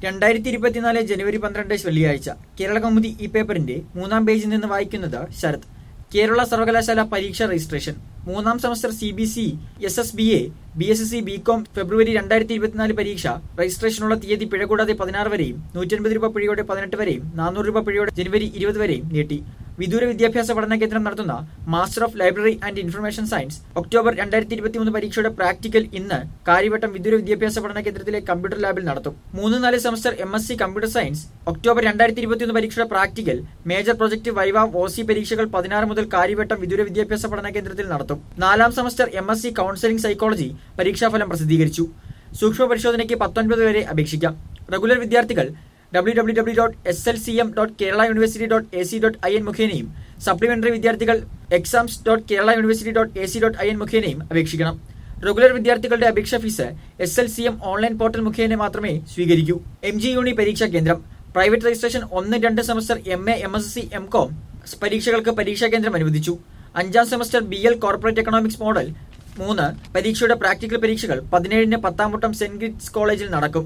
രണ്ടായിരത്തി ഇരുപത്തിനാല് ജനുവരി പന്ത്രണ്ട് വെള്ളിയാഴ്ച കേരള കൗമുദി ഈ പേപ്പറിന്റെ മൂന്നാം പേജിൽ നിന്ന് വായിക്കുന്നത് ശരത് കേരള സർവകലാശാല പരീക്ഷ രജിസ്ട്രേഷൻ മൂന്നാം semester C B C S S B A B S C B com ഫെബ്രുവരി രണ്ടായിരത്തി ഇരുപത്തിനാല് പരീക്ഷ രജിസ്ട്രേഷനുള്ള തീയതി പിഴ കൂടാതെ പതിനാറ് വരെയും നൂറ്റൻപത് രൂപ പിഴയോടെ പതിനെട്ട് വരെയും നാനൂറ് രൂപ പിഴയോടെ ജനുവരി ഇരുപത് വരെയും നീട്ടി വിദൂര വിദ്യാഭ്യാസ പഠന കേന്ദ്രം നടത്തുന്ന master of library and information science ഒക്ടോബർ രണ്ടായിരത്തി ഇരുപത്തിമൂന്ന് പരീക്ഷയുടെ പ്രാക്ടിക്കൽ ഇന്ന് കാര്യവട്ടം വിദൂര വിദ്യാഭ്യാസ പഠന കേന്ദ്രത്തിലെ കമ്പ്യൂട്ടർ ലാബിൽ നടത്തും മൂന്ന് നാല് semester M S C computer science ഒക്ടോബർ രണ്ടായിരത്തി ഇരുപത്തിയൊന്ന് പരീക്ഷയുടെ practical major project viva voce പരീക്ഷകൾ പതിനാറ് മുതൽ കാര്യവട്ടം വിദൂര വിദ്യാഭ്യാസ പഠന കേന്ദ്രത്തിൽ നടത്തും നാലാം semester M S C counselling psychology പരീക്ഷാഫലം പ്രസിദ്ധീകരിച്ചു സൂക്ഷ്മ പരിശോധനയ്ക്ക് പത്തൊൻപത് വരെ അപേക്ഷിക്കാം റെഗുലർ വിദ്യാർത്ഥികൾ W W W dot S L C M dot Kerala university dot A C dot I N മുഖേനയും സപ്ലിമെന്ററി വിദ്യാർത്ഥികൾ exams dot Kerala university dot A C dot I N മുഖേനയും അപേക്ഷിക്കണം റെഗുലർ വിദ്യാർത്ഥികളുടെ അപേക്ഷാ fees S L C M online portal മുഖേന മാത്രമേ സ്വീകരിക്കൂ M G യൂണി പരീക്ഷാ കേന്ദ്രം പ്രൈവറ്റ് രജിസ്ട്രേഷൻ ഒന്ന് രണ്ട് semester M A M S C M com പരീക്ഷകൾക്ക് പരീക്ഷാ കേന്ദ്രം അനുവദിച്ചു അഞ്ചാം semester B L corporate economics model മൂന്ന് പരീക്ഷയുടെ പ്രാക്ടിക്കൽ പരീക്ഷകൾ പതിനേഴിന് പത്താംവട്ടം സെന്റ് കിറ്റ്സ് കോളേജിൽ നടക്കും